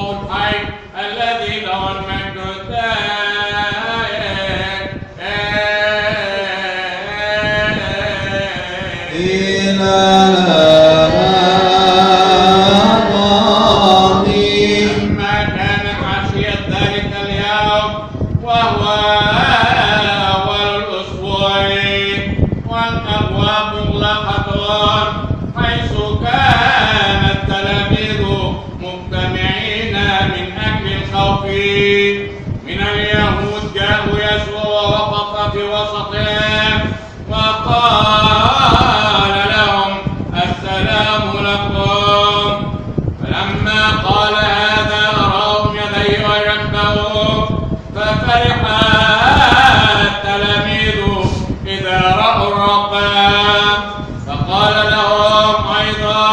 الله الحي الذي له المجد الدائم إلى الأبد لما كانت عشية ذلك اليوم وهو أول الأسبوع والأبواب مغلقة حيث كان التلاميذ مجتمعين من أجل الخوف من اليهود جاءوا يسوع ووقف في وسطهم وقال لهم السلام لكم فلما قال هذا أراهم يديه وجنبه ففرح التلاميذ إذا رأوا الرب فقال لهم أيضا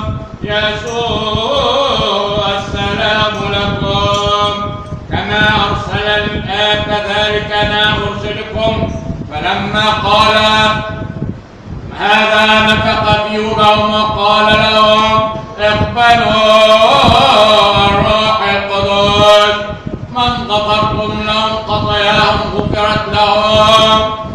يسوع السلام لكم كما أرسلني الآب كذلك أنا أرسلكم فلما قال هذا نفق في وجههم وقال لهم اقبلوا الروح القدس من غفرتم لهم خطاياهم غفرت لهم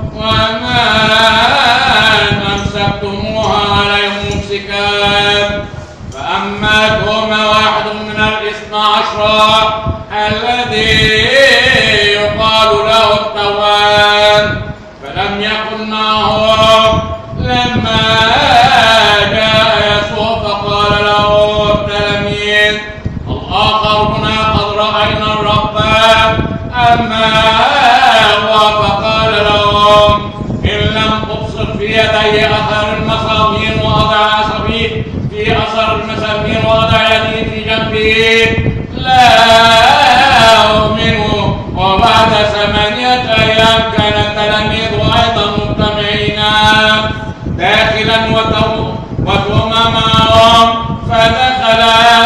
ومن امسكتموها عليهم ممسكات فاما توما واحد من الاثنى عشر الذي يقال له التوان فلم يكن معهم لما جاء يسوع فقال له التلاميذ الآخرون قد رأينا الرب أما هو فقال لهم إن لم أبصر في يدي أثر المسامير وأضع عصبي في أثر المسامير وأضع يدي في جنبي لا أؤمن وبعد ثمانية أيام كان التلاميذ أيضا مجتمعين داخلا وتو- وتوما معهم فدخل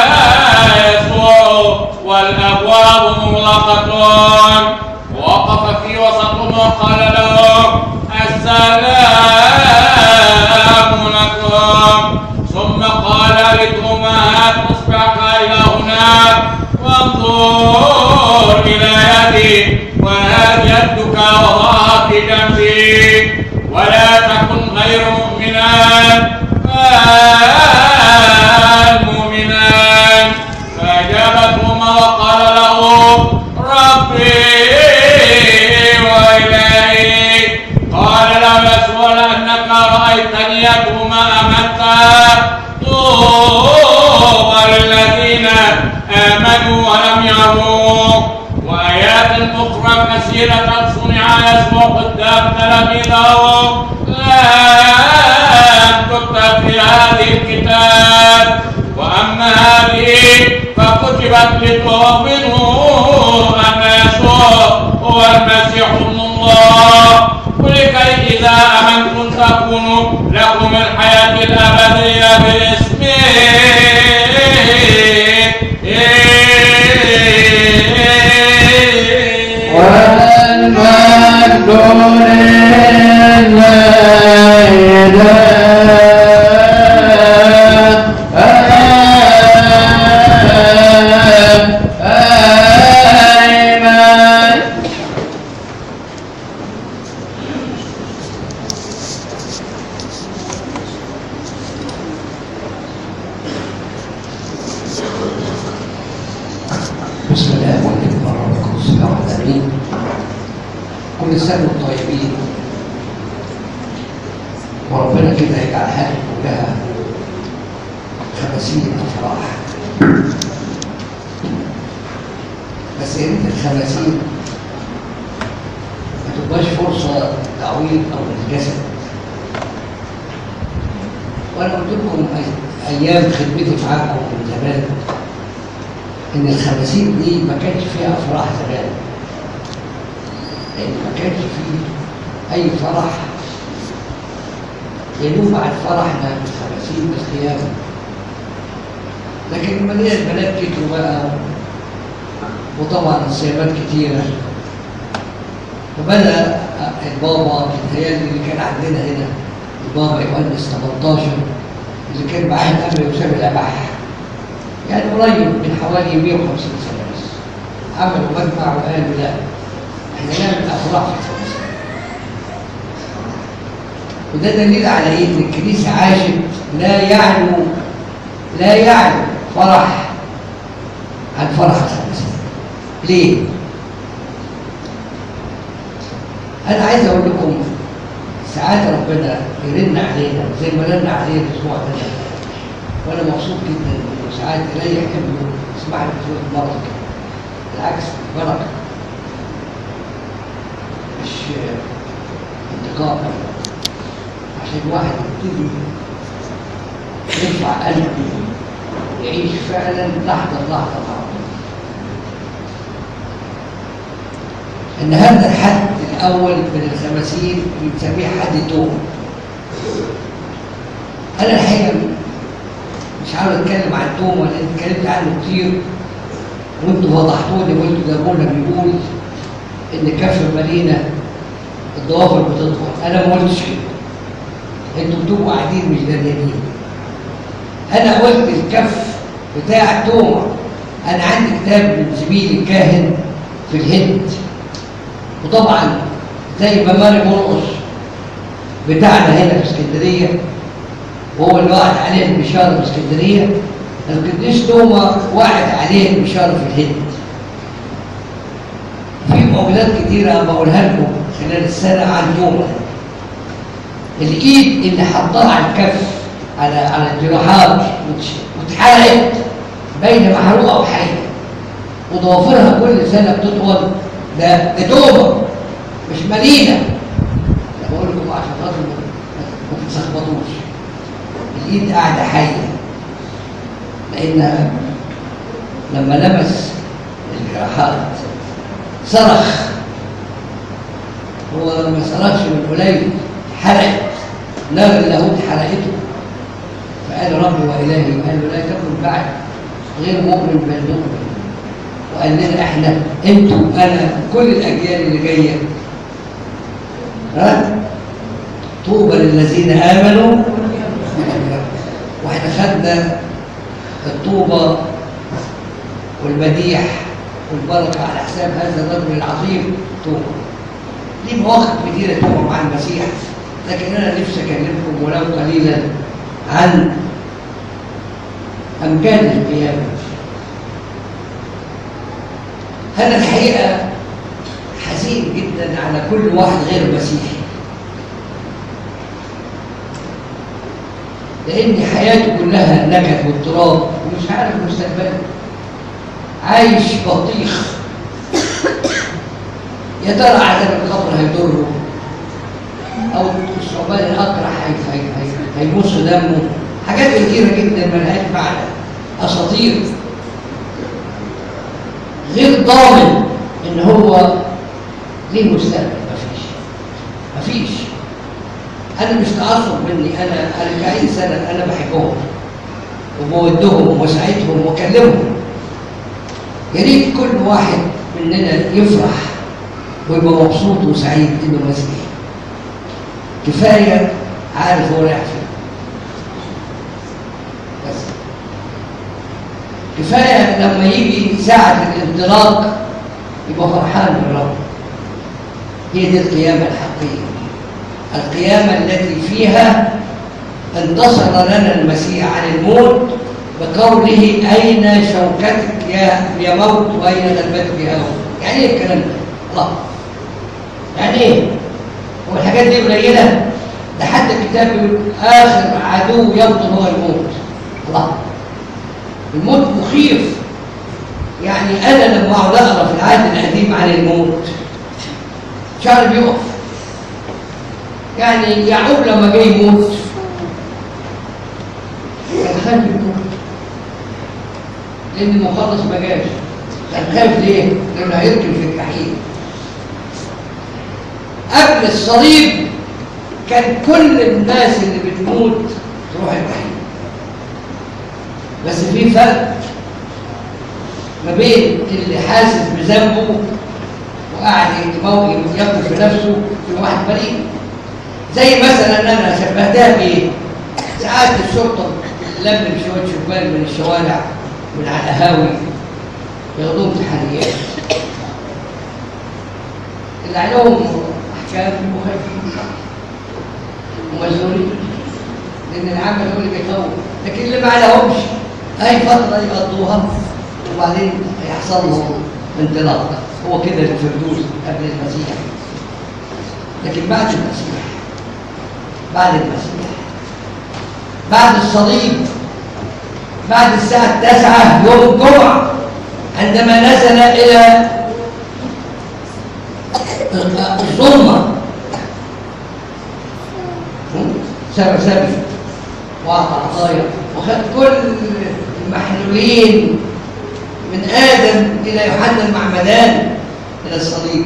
يسوع والأبواب مغلقة ووقف في وسطهم وقال لهم السلام لكم ثم قال لتوما هات اصبعك الى هناك وانظر الى يدي وهات يدك وضعها في جنبي ولا تكن غير مؤمنا المؤمنان فاجابتهما وقال له ربي والهي قال له يسوع لانك رايتني يدهما امنت طوبى للذين امنوا ولم يروا وايات اخرى كثيره صنع يسوع قدام تلاميذه لم تكتب في هذه الكتاب واما هذه فكتبت لتؤمنوا ان يسوع هو المسيح ابن الله ولكي اذا امنتم تكونوا لكم الحياه الابديه باسمه والمجد لله بسم الله والابن والروح القدس الله الامين كل سنه وانتم طيبين وربنا كده يجعل حياتكم كلها خمسين افراح بس يا ريت الخمسين ما تبقاش فرصه تعويض او للجسد وانا قلت لكم أي- ايام خدمتي معاكم من زمان ان الخمسين دي ما كانش فيها افراح زمان لان ما كانش فيه اي فرح ينوب عن فرحنا بالخمسين بالقيامه لكن لما لقينا البنات كتروا بقى وطبعا الصيامات كتيره وبدا البابا متهيألي اللي كان عندنا هنا البابا يؤنس 18 اللي كان معاه الامر يسامي الاباح يعني قريب من حوالي 150 سنة بس عملوا مجمع وقالوا لا احنا نعمل افراح في الخمسين وده دليل على ايه؟ ان الكنيسه عاشت لا يعلو لا يعلو فرح عن فرح الخمسين ليه؟ انا عايز اقول لكم ساعات ربنا يرن علينا زي ما رن علينا الاسبوع ده وانا مبسوط جدا انه ساعات يريح ابنه يسمع لي شويه مرض كده بالعكس بركه مش انتقام عشان الواحد يبتدي يرفع قلبه يعيش فعلا لحظه لحظه مع ربنا ان هذا الحد الاول من الخمسين بنسميه حد توم انا الحقيقه مش عاوز اتكلم عن توم ولا اتكلمت عنه كتير وانتوا فضحتوني وانتوا جابونا بيقول ان كف المدينه الضوافر بتطول انا ما قلتش كده انتوا بتبقوا قاعدين مش دريانين انا قلت الكف بتاع توما انا عندي كتاب من زميلي الكاهن في الهند وطبعا زي ما ماري مرقص بتاعنا هنا في اسكندريه وهو اللي وقعت عليه البشاره في اسكندريه القديس توما وقعت عليه البشاره في الهند في معجزات كتيره بقولها لكم خلال السنه عن توما الايد اللي حطها على الكف على على الجراحات واتحرقت بين محروقه وحيه وضوافرها كل سنه بتطول ده ده توبه مش مدينه انا بقول لكم عشان خاطر ما تتلخبطوش الايد قاعده حيه لان لما لمس الجراحات صرخ هو ما صرخش من قليل حرقت نار اللاهوت حرقته فقال ربي والهي قال له لا تكن بعد غير مؤمن بل مؤمن وقال لنا احنا انتوا انا كل الاجيال اللي جايه ها طوبى للذين امنوا واحنا خدنا الطوبه والمديح والبركه على حساب هذا الرجل العظيم توبه ليه مواقف كتيره توبه مع المسيح لكن انا نفسي اكلمكم ولو قليلا عن امجاد القيامه أنا الحقيقة حزين جدا على كل واحد غير مسيحي لأن حياته كلها نكد واضطراب ومش عارف مستقبله عايش بطيخ يا ترى عذاب القبر هيضره أو الثعبان الأقرع هي- هي- هي- هيمص دمه حاجات كتيرة جدا ملهاش معنى أساطير غير ضامن ان هو ليه مستقبل مفيش مفيش انا مش تعصب مني انا 40 سنه انا بحبهم وبودهم وبساعدهم واكلمهم يا ريت كل واحد مننا يفرح ويبقى مبسوط وسعيد انه مسيحي كفايه عارف هو رايح فين بس كفايه لما يجي ساعه الانطلاق يبقى فرحان بالرب هي دي القيامه الحقيقيه القيامه التي فيها انتصر لنا المسيح عن الموت بقوله اين شوكتك يا يا موت واين غلبتك يا موت يعني ايه الكلام ده؟ الله يعني ايه؟ هو الحاجات دي قليله؟ ده حتى الكتاب بيقول اخر عدو يبطل هو الموت الله الموت مخيف يعني انا لما اقعد اقرا في العهد القديم عن الموت شعري بيقف يعني يعقوب لما جه يموت كان خايف يموت لان المخلص ما جاش كان خايف ليه؟ لانه هيركب في الجحيم قبل الصليب كان كل الناس اللي بتموت تروح الجحيم بس في فرق ما بين اللي حاسس بذنبه وقاعد يتموت ياكل في نفسه في واحد بريء زي مثلا انا شبهتها بايه؟ ساعات الشرطه لم شويه شبان من الشوارع من على القهاوي ياخدوهم امتحانيات اللي عليهم احكام يبقوا خايفين ومجنونين لان العمل هو اللي بيخوف لكن اللي ما عليهمش اي فتره يقضوها وبعدين يحصل لهم انطلاق هو كده الفردوس قبل المسيح لكن بعد المسيح بعد المسيح بعد الصليب بعد الساعة التاسعة يوم الجمعة عندما نزل إلى الظلمة سبع سبع وأعطى عطايا وخد كل المحلولين من آدم إلى يوحنا المعمدان إلى الصليب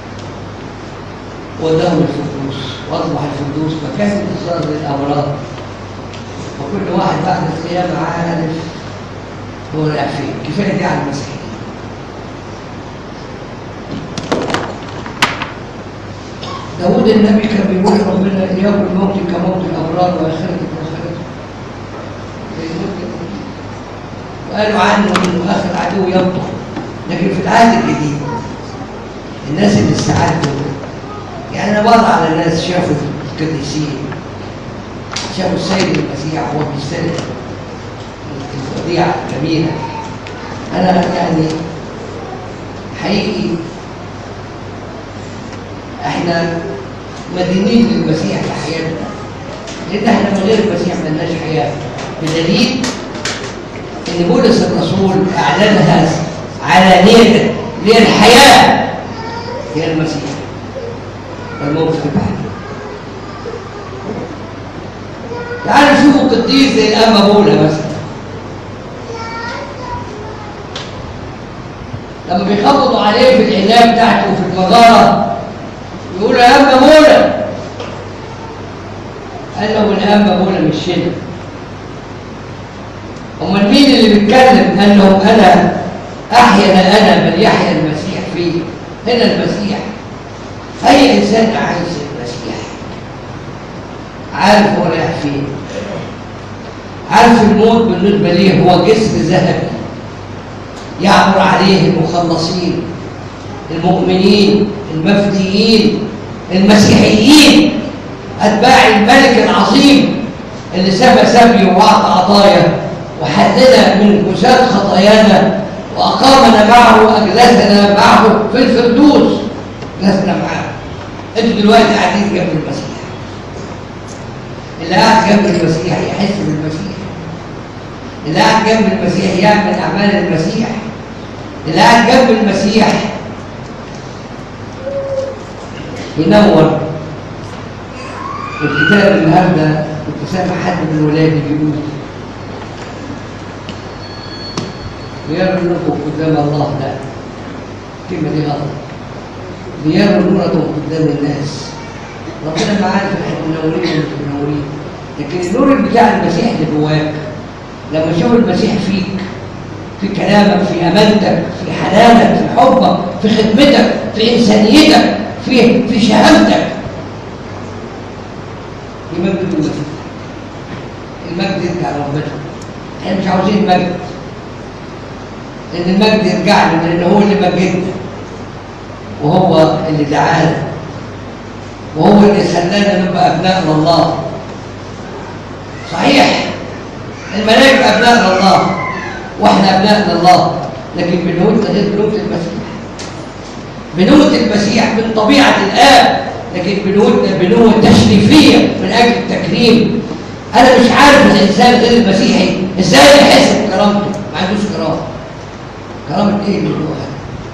وداهم الفردوس وأصبح الفردوس مكان انتصار للأمراض وكل واحد بعد القيامة عارف هو رايح فين كفاية دي على المسيحيين داود النبي كان بيقول ربنا يوم الموت كموت الأبرار وآخرتك وآخرتك وقالوا عنه انه اخر عدو ينطق لكن في العهد الجديد الناس اللي استعدوا يعني انا بقرا على الناس شافوا القديسين شافوا السيد المسيح وهو بيستلم الوديعه الجميله انا يعني حقيقي احنا مدينين للمسيح في حياتنا لان احنا من غير المسيح ملناش حياه بدليل ان بولس الرسول اعلنها علانيه للحياه هي المسيح والموت في البحر تعالوا شوفوا قديس زي الأنبا بولا مثلا لما بيخبطوا عليه في العناية بتاعته في المغارة يقولوا يا أنبا بولا قال له الأنبا بولا مش هنا امال مين اللي بيتكلم قال لهم انا احيا لا انا بل يحيا المسيح فيه هنا المسيح اي انسان عايز المسيح عارف هو رايح فين عارف الموت بالنسبه ليه هو جسر ذهبي يعبر عليه المخلصين المؤمنين المفديين المسيحيين اتباع الملك العظيم اللي سبى سبي واعطى عطايا وحلنا من كساد خطايانا واقامنا معه واجلسنا معه في الفردوس جلسنا معه انتوا دلوقتي قاعدين جنب المسيح اللي قاعد جنب المسيح يحس بالمسيح اللي قاعد جنب المسيح يعمل اعمال المسيح اللي قاعد جنب المسيح ينور الكتاب النهارده كنت سامع حد من ولادي بيقول ليروا نوركم قدام الله لا الكلمه دي غلط ليروا نوركم قدام الناس ربنا ما عارف احنا منورين ولا مش منورين لكن النور بتاع المسيح اللي جواك لما تشوف المسيح فيك في كلامك في امانتك في حنانك في حبك في خدمتك في انسانيتك في في شهامتك يمجد المسيح المجد يرجع لربنا احنا مش عاوزين مجد لان المجد يرجع له لان هو اللي مجدنا وهو اللي دعانا وهو اللي خلانا نبقى ابناء لله صحيح الملائكه ابناء لله واحنا ابناء لله لكن بنوتنا غير بنوت المسيح بنوت المسيح من طبيعه الاب لكن بنوتنا بنوه تشريفيه من اجل التكريم انا مش عارف الانسان غير المسيحي ازاي يحس بكرامته ما عندوش كرامه كرامه ايه من جوه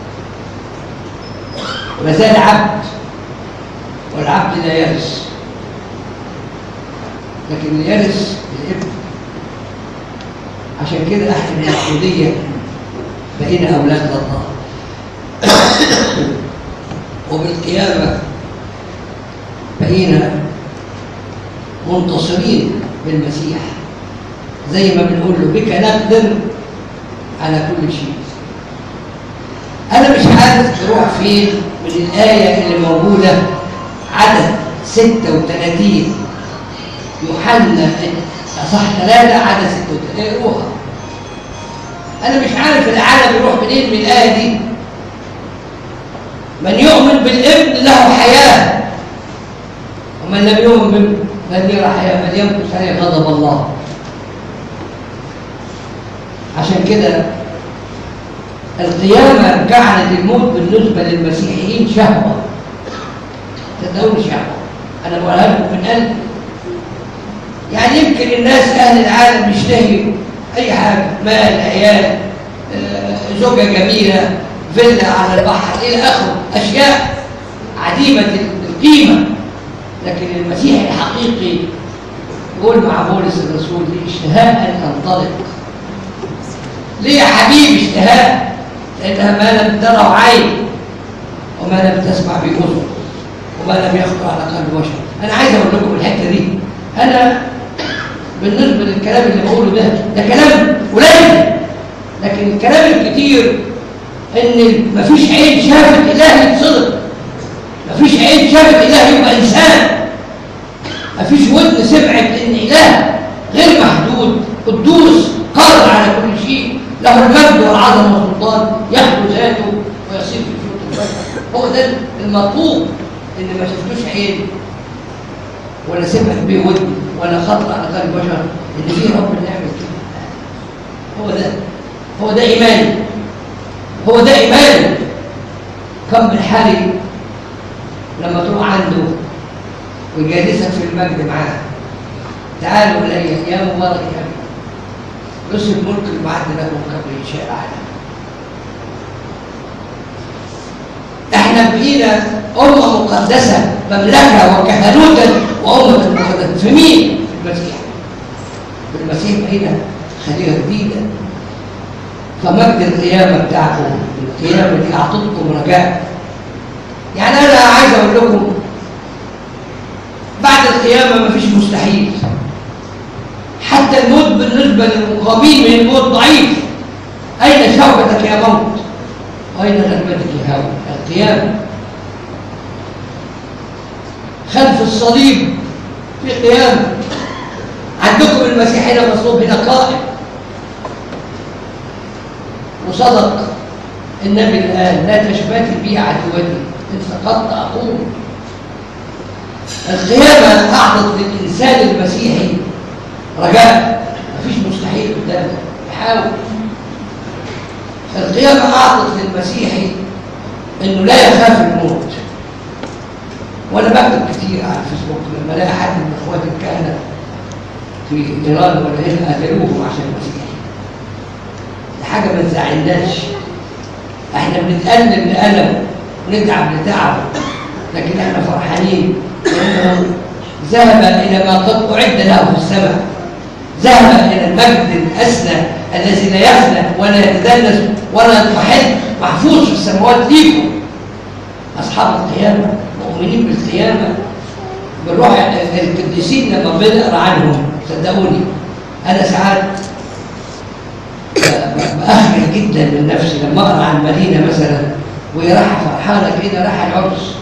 ما زال عبد والعبد لا يرث لكن اللي يرث الابن عشان كده احنا من العبوديه بقينا اولاد الله وبالقيامه بقينا منتصرين بالمسيح زي ما بنقول له بك نقدر على كل شيء انا مش عارف تروح فين من الايه اللي موجوده عدد 36 يوحنا اصح ثلاثة عدد 36 اقروها انا مش عارف العالم يروح منين من الايه دي من يؤمن بالابن له حياه ومن لم يؤمن به لن يرى حياه بل يمكث عليه غضب الله عشان كده القيامة جعلت الموت بالنسبة للمسيحيين شهوة صدقوني شهوة أنا بقولها لكم من قلبي يعني يمكن الناس أهل العالم يشتهي أي حاجة مال عيال آه، زوجة جميلة فيلا على البحر إلى آخره أشياء عديمة القيمة لكن المسيح الحقيقي يقول مع بولس الرسول اشتهاء أن تنطلق ليه يا حبيبي اشتهاء لأنها ما لم تره عين وما لم تسمع بأذن وما لم يخطر على قلب بشر أنا عايز أقول لكم الحتة دي أنا بالنسبة للكلام اللي بقوله ده ده كلام قليل لكن الكلام الكتير إن مفيش عين شافت إله يتصدق مفيش عين شافت إله يبقى إنسان مفيش ودن سمعت إن إله غير محدود قدوس قادر على كل شيء له المجد والعظمه والسلطان يخلو ذاته ويصير في صوت البشر هو ده المطلوب ان ما شفتوش عين ولا سمع به ودن ولا خطر على قلب بشر ان في رب نعمل كده هو ده هو ده ايماني هو ده ايماني كم من حالي لما تروح عنده ويجالسك في المجد معاه تعالوا الي يا مبارك يا ابني يوسف ملك المعد لكم قبل انشاء العالم احنا بقينا امه مقدسه مملكه وكهنوتا وامه مقدسه في مين؟ في المسيح في المسيح بقينا خليقه جديده فمجد القيامه بتاعكم القيامه دي اعطتكم رجاء يعني انا عايز اقول لكم بعد القيامه مفيش مستحيل حتى الموت بالنسبة للمقامين من الموت ضعيف أين شوكتك يا موت وأين غلبتك يا هوى القيامة خلف الصليب في قيامة عندكم المسيح هنا مصلوب هنا قائم وصدق النبي الآن لا تشبتي بي عدوتي إن سقطت أقوم القيامة أعطت للإنسان المسيحي رجاء مفيش مستحيل قدامه يحاول القيامة أعطت للمسيحي إنه لا يخاف الموت وأنا بكتب كتير على الفيسبوك لما الاقي حد من إخواتي الكهنة في إيران ولا هنا قتلوهم عشان المسيح دي حاجة ما تزعلناش احنا بنتألم لألم ونتعب لتعب لكن احنا فرحانين لأنه ذهب إلى ما قد أعد له في السماء ذهب إلى المجد الأسنى الذي لا يفنى ولا يتدنس ولا يضمحل محفوظ في السماوات ليكم أصحاب القيامة مؤمنين بالقيامة بالروح القديسين لما بنقرا عنهم صدقوني أنا ساعات بأخجل جدا من نفسي لما أقرأ عن مدينة مثلا وهي رايحة فرحانة كده رايحة العرس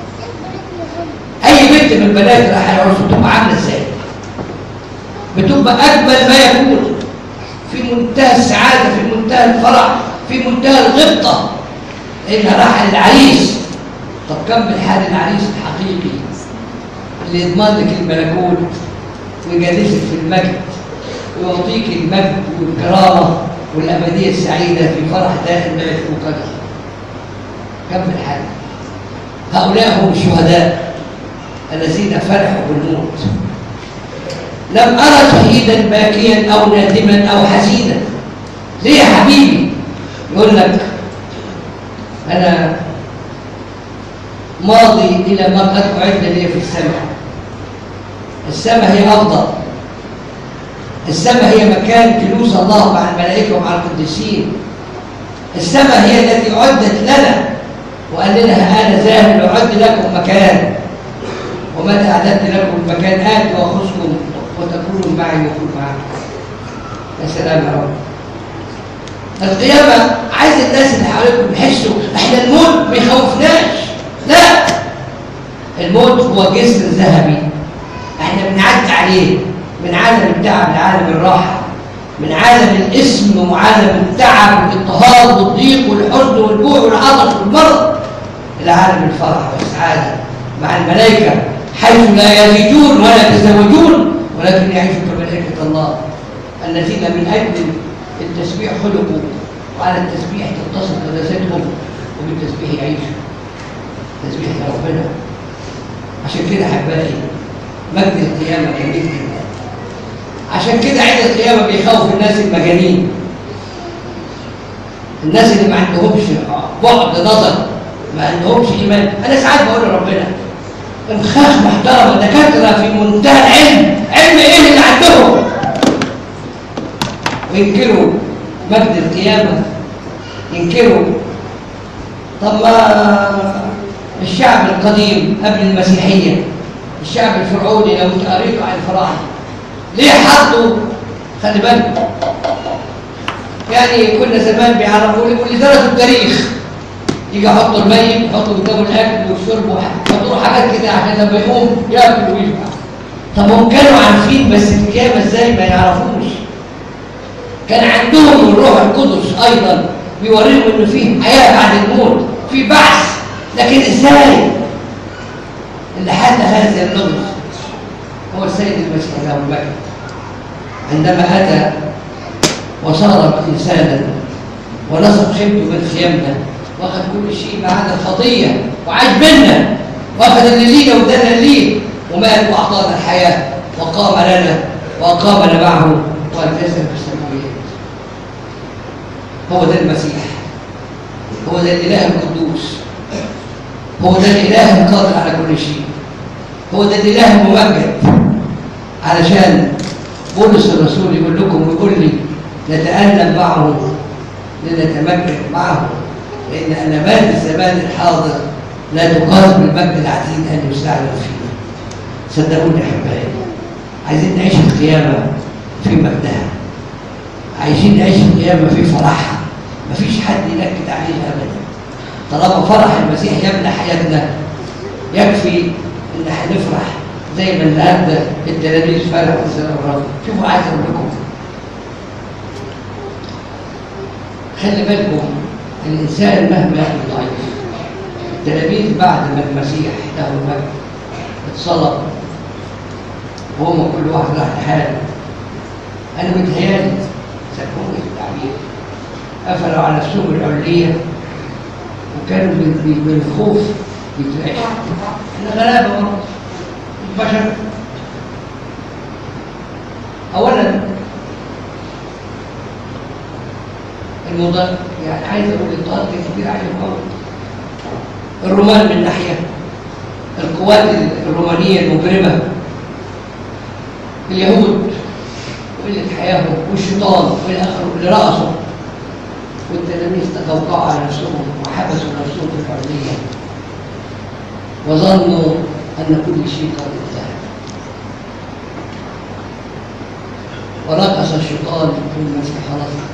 أي بنت من البنات رايحة العرس بتبقى عاملة إزاي؟ بتبقى أجمل ما يكون في منتهى السعادة في منتهى الفرح في منتهى الغبطة إنها رايحة للعريس طب كم بالحال العريس الحقيقي اللي يضمن لك الملكوت ويجالسك في المجد ويعطيك المجد والكرامة والأبدية السعيدة في فرح دائم لا يفوق قدر كم بالحال هؤلاء هم الشهداء الذين فرحوا بالموت لم أرى شهيدا باكيا أو نادما أو حزينا ليه يا حبيبي يقول لك أنا ماضي إلى ما قد أعد لي في السماء السماء هي أفضل السماء هي مكان جلوس الله مع الملائكة ومع القديسين السماء هي التي أعدت لنا وقال لنا أنا ذاهب أعد لكم مكان ومتى أعددت لكم مكان آت وأخذكم وتكونوا معي وأكون معكم يا سلام يا رب القيامة عايز الناس اللي حواليكم يحسوا احنا الموت ما يخوفناش لا الموت هو جسر ذهبي احنا بنعدي عليه من عالم التعب لعالم الراحة من عالم الاسم وعالم التعب والاضطهاد والضيق والحزن والجوع والعطش والمرض الى عالم الفرح والسعاده مع الملائكه حيث لا يزيدون ولا يتزوجون ولكن يعيشوا كملائكه الله الذين من اجل التسبيح خلقوا وعلى التسبيح تتصل قداستهم وبالتسبيح يعيشوا تسبيح ربنا عشان كده احبائي مجد القيامه جميل جدا عشان كده عيد القيامه بيخوف الناس المجانين الناس اللي ما عندهمش بعد نظر ما عندهمش ايمان انا ساعات بقول لربنا انخاخ محترم دكاتره في منتهى العلم علم ايه اللي عندهم وينكروا مجد القيامه ينكروا طب ما الشعب القديم قبل المسيحيه الشعب الفرعوني لو انت قريتوا عن الفراعنه ليه حطوا خلي بالك يعني كنا زمان بيعرفوا لي واللي درسوا التاريخ يجي يحطوا الميت يحطوا قدامه الاكل والشرب ويحطوا له حاجات كده عشان لما يقوم ياكل ويشبع طب هم كانوا عارفين بس القيامه ازاي ما يعرفوش كان عندهم الروح القدس ايضا بيوريهم انه في حياه بعد الموت في بعث لكن ازاي اللي حل هذا اللغز هو السيد المسيح له المجد عندما اتى وصار انسانا ونصب خيمته من خيامنا واخذ كل شيء ما عدا الخطيه وعاش بينا واخذ اللي لينا وادانا ليه ومات واعطانا الحياه وقام لنا واقامنا معه والتزم في السماويات هو ده المسيح هو ده الاله القدوس هو ده الاله القادر على كل شيء هو ده الاله الممجد علشان بولس الرسول يقول لكم ويقول لي نتألم معه لنتمجد معه لأن ألمات الزمان الحاضر لا تقاس بالمجد العتيد أن يستعمل فيه صدقوني أحبائي عايزين نعيش القيامة في مجدها عايزين نعيش القيامة في فرحها مفيش حد ينكد عليها أبدا طالما فرح المسيح يملى حياتنا يكفي إن هنفرح زي ما النهارده التلاميذ فرحوا سنة الرب شوفوا عايز أقول لكم خلي بالكم الإنسان مهما يكون ضعيف التلاميذ بعد ما المسيح له المجد اتصلب وهم كل واحد راح لحاله أنا متهيألي سامحوني في التعبير قفلوا على نفسهم العلية وكانوا من من- من الخوف يترعشوا احنا غلابة برضه بشر أولا المضاد يعني عايز اقول الاضطهاد كان كبير عليهم قوي الرومان من ناحيه القوات الرومانيه المجرمه اليهود وقله حياهم والشيطان والى اخره اللي رأسوا والتلاميذ تقوقعوا على نفسهم وحبسوا نفسهم في الحريه وظنوا ان كل شيء قد انتهى ورقص الشيطان في المسيح رقص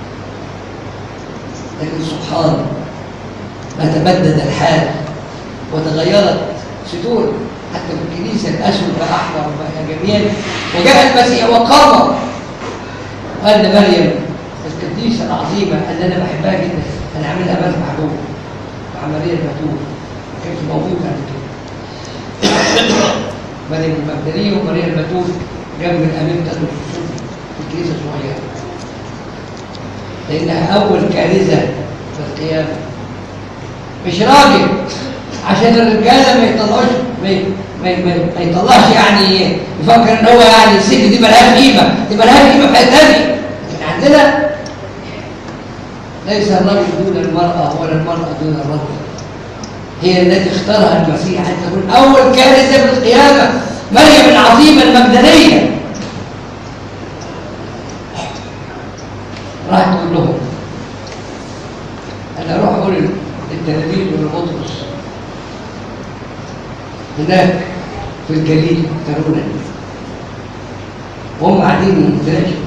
لكن سبحان ما تبدد الحال وتغيرت ستور حتى في الكنيسة الأسود بقى أحمر بقى جميل وجاء المسيح وقام قال لمريم القديسة العظيمة اللي أنا بحبها جدا أنا عاملها مذبح جوه مع مريم المتوب ما كانش موجود قبل كده مريم المجدلية ومريم المتوب جنب الأمين بتاعته في الكنيسة الصغيرة لأنها أول كارثة في القيامة مش راجل عشان الرجالة ما يطلعوش ما ما ما ما يطلعش يعني يفكر ان هو يعني الست دي ملهاش قيمة دي ملهاش قيمة في حتة تانية لكن عندنا ليس الرجل دون المرأة ولا المرأة دون الرجل هي التي اختارها المسيح أن تكون أول كارثة في القيامة مريم العظيمة المجدلية راح تقول لهم انا اروح اقول للتلاميذ والبطرس هناك في الجليل ترونني وهم قاعدين يتناقشوا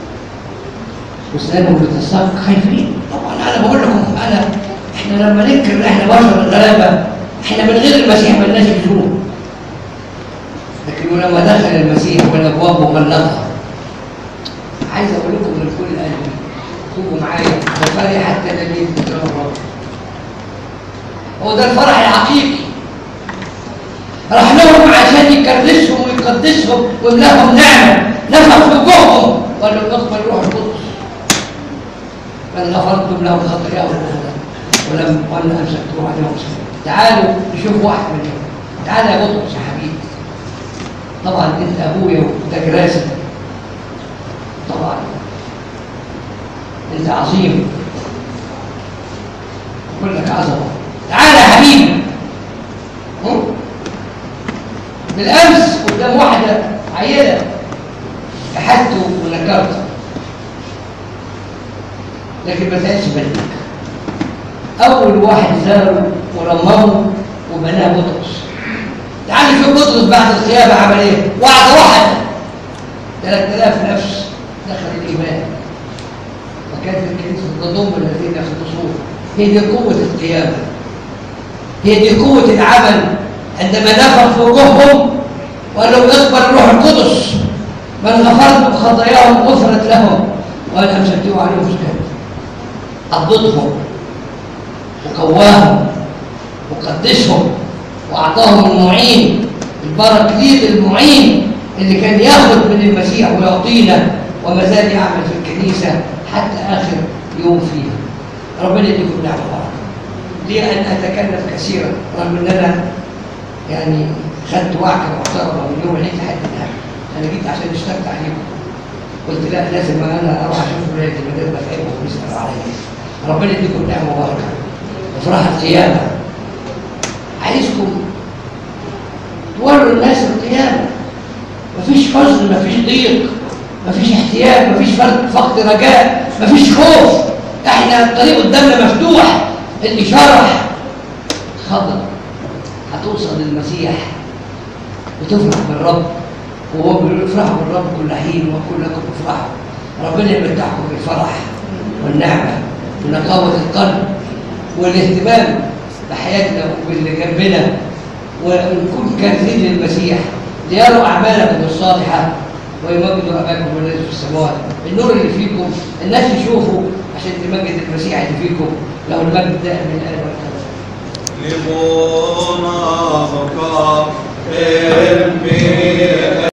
وسألهم بتصدق خايفين طبعا انا بقول لكم انا احنا لما ننكر ان احنا بشر الغلابه احنا من غير المسيح مالناش لزوم لكن لما دخل المسيح والابواب مغلقه عايز اقول لكم من كل قلبي توبوا معايا وفرح حتى الذي ذكره الرب هو ده الفرح الحقيقي راح لهم عشان يكرسهم ويقدسهم ويملاهم نعمه نفخ في وجوههم وقال لهم اقبل روح القدس بل غفرتم لهم خطاياهم ولم ولم امسكتم عليهم سبيلا تعالوا نشوف واحد منهم تعالى يا بطرس يا حبيبي طبعا انت ابويا وده جراسي طبعا انت عظيم كلك عظمه تعالى يا حبيبي هم؟ بالامس قدام واحده عيله كحدته ونكرته لكن ما تقالش بالك اول واحد زاره ورماه وبناه بطرس تعالى شوف بطرس بعد القيامه عمل ايه واحده واحده 3000 نفس دخل الايمان وكانت الكنيسه تضم الذين يخلصون هي دي قوه القيامه هي دي قوه العمل عندما نفخ في وجوههم وقال لهم اقبل الروح القدس من غفرت خطاياهم غفرت لهم وان امسكتم عليهم مسكت قبضتهم وقواهم وقدسهم واعطاهم المعين البراكليت المعين اللي كان ياخذ من المسيح ويعطينا وما زال يعمل في الكنيسه حتى اخر يوم فيها ربنا يديكم نعمه وبركه لي ان اتكلم كثيرا رغم ان انا يعني خدت وعكه محترمه من يوم العيد لحد الان انا جيت عشان اشتغلت عليكم قلت لا لازم انا اروح اشوف ولادي بدل ما اتعبهم ويسالوا عليا ربنا يديكم نعمه وبركه وفرح القيامه عايزكم توروا الناس القيامه مفيش حزن مفيش ضيق مفيش احتياج مفيش فقد فقد رجاء مفيش خوف احنا الطريق قدامنا مفتوح اللي شرح خضر هتوصل للمسيح وتفرح بالرب وهو بيفرح بالرب كل حين وكلكم افرحوا ربنا يمتعكم بالفرح والنعمه ونقاوه القلب والاهتمام بحياتنا وباللي جنبنا ونكون كارثين للمسيح ليروا اعمالكم الصالحه ويمجدوا اباكم الذي في السماوات النور اللي فيكم الناس يشوفوا عشان تمجد المسيح اللي فيكم له المجد دائم من الان والابد لبونا بكار المي